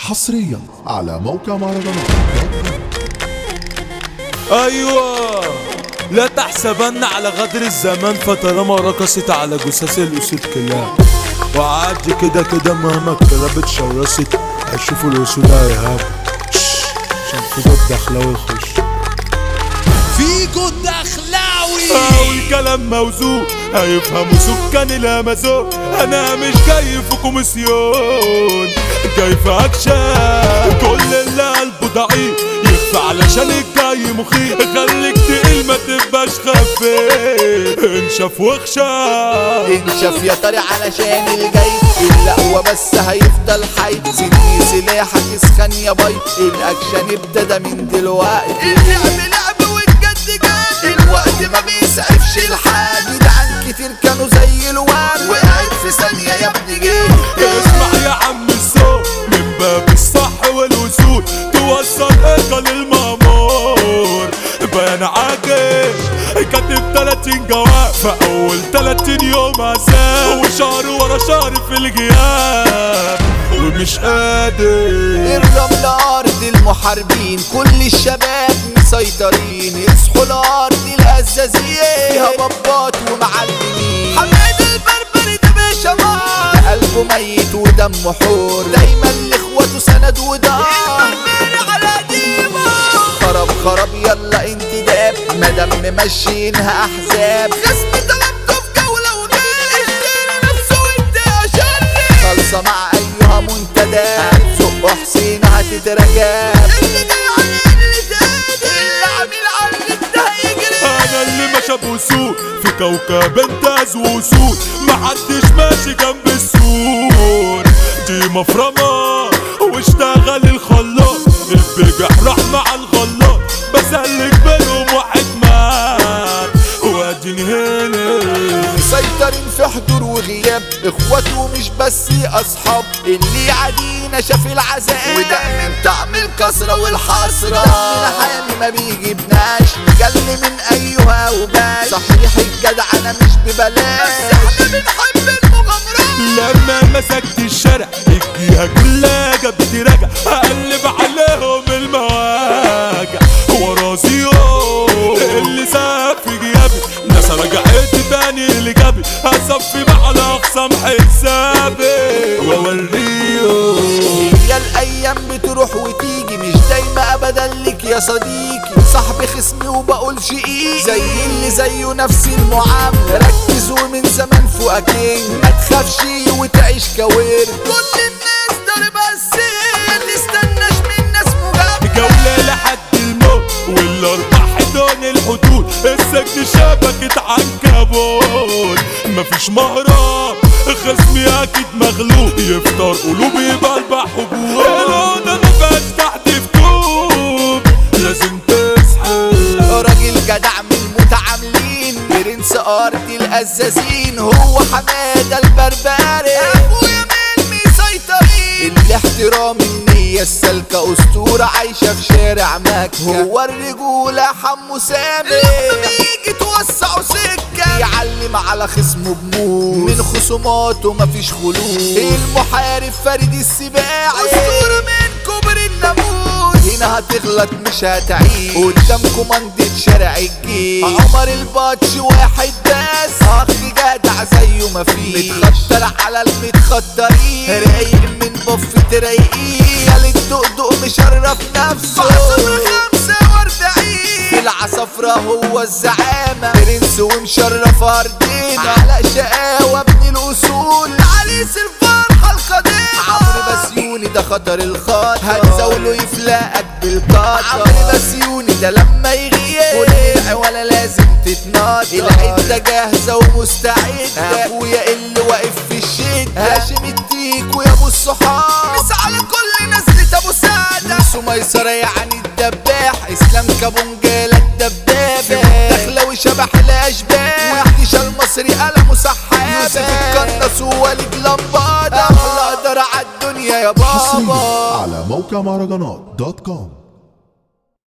حصريا على موقع مهرجانات ايوه لا تحسبن على غدر الزمان فطالما رقصت على جثث الاسود كلها وعادي كده كده مهما الكلاب اتشرست هيشوفوا الاسود هيهاب عشان فيكو الدخلاوي يخش فيكو الدخلاوي اقول كلام موزون هيفهموا سكان الامازون انا مش جاي في كوميسيون جاي في اكشن كل اللي قلبه ضعيف يخفى علشان الجاي مخيف خليك تقيل ما تبقاش خفيف انشف واخشى انشف يا طري علشان الجاي القوة بس هيفضل حي سيدي سلاحك اسخن يا باي الاكشن ابتدى من دلوقتي اللعب لعب والجد جد الوقت ما بيسعفش الحاج جدعان كتير كانوا زي الواد وقعت في ثانية يا ابني جيت اسمع يا عم الصوت من باب الصح والوصول توصل ايقا للمامور بيان عاجل كاتب 30 جواب في اول 30 يوم عذاب وشهر ورا شهر في الغياب ومش قادر الرمل أرض المحاربين كل الشباب مسيطرين اصحوا لأرض الهزازين فيها بابات ومعلمين حماد البربري ده بشمار قلبه ميت ودمه حور دايما لاخواته سند ودار على ديمه خرب خرب يلا انتداب مدام ممشينها احزاب خصم طلبته في جوله وجاي اشتري نفسه وانت يا شري خالصه مع ايها منتدى زق حسين هتترجاب اللي جاي على اللي زاد اللي عامل عنك ده هيجري انا اللي مشى بوسود في كوكب انتاز وسود محدش ماشي جنب السور دي مفرمة واشتغل الخلاط البجح راح مع الغلاط بسلك بينهم واحد مات واديني هنا مسيطرين في حضور وغياب اخواته مش بس اصحاب اللي عادينا شاف العذاب وده من طعم الكسرة والحسرة دمنا حامي ما بيجيبناش نجل من ايها وباش صحيح الجدع انا مش ببلاش بس احنا بنحب المغامرات لما مسكت الشارع الجهة كلها جبت رجع اقلب عليهم المواجع وراسيهم اللي ساب في جيابي ناس رجعت تاني اللي جابي هصفي مع الاخصام حسابي واوريهم هي الايام بتروح وتيجي مش دايما ابدا لك يا صديقي صاحبي خصمي وبقولش ايه زي اللي زيه نفس المعامله ركز ومن زمان فوقك ما تخافش وتعيش كوير كل الناس ضربة السير ما تستناش من ناس مجامله جولة لحد الموت والاربع حيطان الحدود السجن شبكة عنكبوت مفيش مهرب خصمي اكيد مغلوب يفطر قلوبي يبقى حبوب الأوضة مفيهاش تحت في كوب لازم تصحى راجل جدع من المتعاملين برنس ارض الازازين هو حماده البربري ابويا من مسيطرين الاحترام النية السالكة اسطورة عايشة في شارع مكة هو الرجولة حمو سامي لما بيجي توسعوا سكة يعلم على خصمه بموت من خصوماته مفيش خلود المحارب فريد السباعي اسطورة من كبر الناموس هنا هتغلط مش هتعيش قدام كوماندة شارع الجيش عمر الباتش واحد بس اخ جدع زيه مفيش متخطر على المتخطرين رايق من بف ترايقين خالد دقدق مشرف نفسه عصفر خمسة واربعين في العصفرة هو الزعامة برنس ومشرف ارضنا على شقاوة ابن الاصول عريس الفرحة القديمة عمرو بسيوني ده خطر الخاطر هتزاوله يفلقك بالقطر عمرو بسيوني ده لما يغيب ولع ولا لازم تتناطر العدة جاهزة ومستعدة ابويا اللي واقف في الشدة هاشم التيك ويا ابو الصحاب بس على كل نزلة ابو سعدة نفسه ميسرة يعني الدباح اسلام كابونجالا الدبابة دخلة وشبح الاشباح واحتشا المصري قلمه سحابة يوسف القناص ووليد لمبادة احلى قدر عالدنيا يا حصريا بابا على موقع مهرجانات دوت كوم